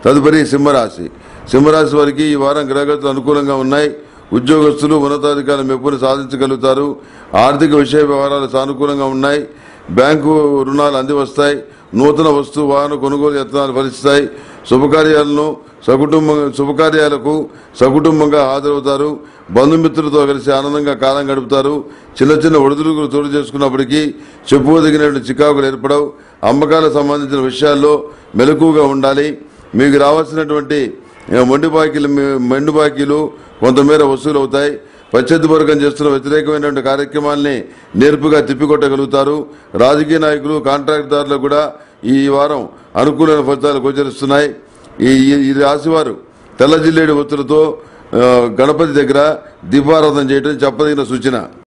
తదుపరి సింహరాశి సింహరాశి వారికి ఈ వారం గ్రహగతులు అనుకూలంగా ఉన్నాయి ఉద్యోగస్తులు ఉన్నతాధికారుల మెప్పును సాధించగలుగుతారు ఆర్థిక విషయ వ్యవహారాలు సానుకూలంగా ఉన్నాయి బ్యాంకు రుణాలు అంది వస్తాయి నూతన వస్తు వాహన కొనుగోలు యత్నాలు ఫలిస్తాయి శుభకార్యాలను సకుటుంబ శుభకార్యాలకు సకుటుంబంగా హాజరవుతారు బంధుమిత్రులతో కలిసి ఆనందంగా కాలం గడుపుతారు చిన్న చిన్న ఒడిదుడుకులు చోటు చేసుకున్నప్పటికీ చెప్పుకోదగినటువంటి చికాకులు ఏర్పడవు అమ్మకాలకు సంబంధించిన విషయాల్లో మెలకువగా ఉండాలి మీకు రావాల్సినటువంటి ఏ, మొండి బాకీలు మీ- మెండు బాకీలు కొంతమేర వసూలు అవుతాయి ప్రత్యర్థివర్గం చేస్తున్న వ్యతిరేకమైనటువంటి కార్యక్రమాల్ని నేర్పుగా తిప్పికొట్టగలుగుతారు రాజకీయ నాయకులు కాంట్రాక్టుదారులకు కూడా ఈ వారం అనుకూలమైన ఫలితాలు గోచరిస్తున్నాయి ఈ ఈ- ఈ రాశివారు తెల్ల జిల్లేడు ఒత్తులతో ఆ, గణపతి దగ్గర దీపారాధన చేయడం చెప్పదగిన సూచన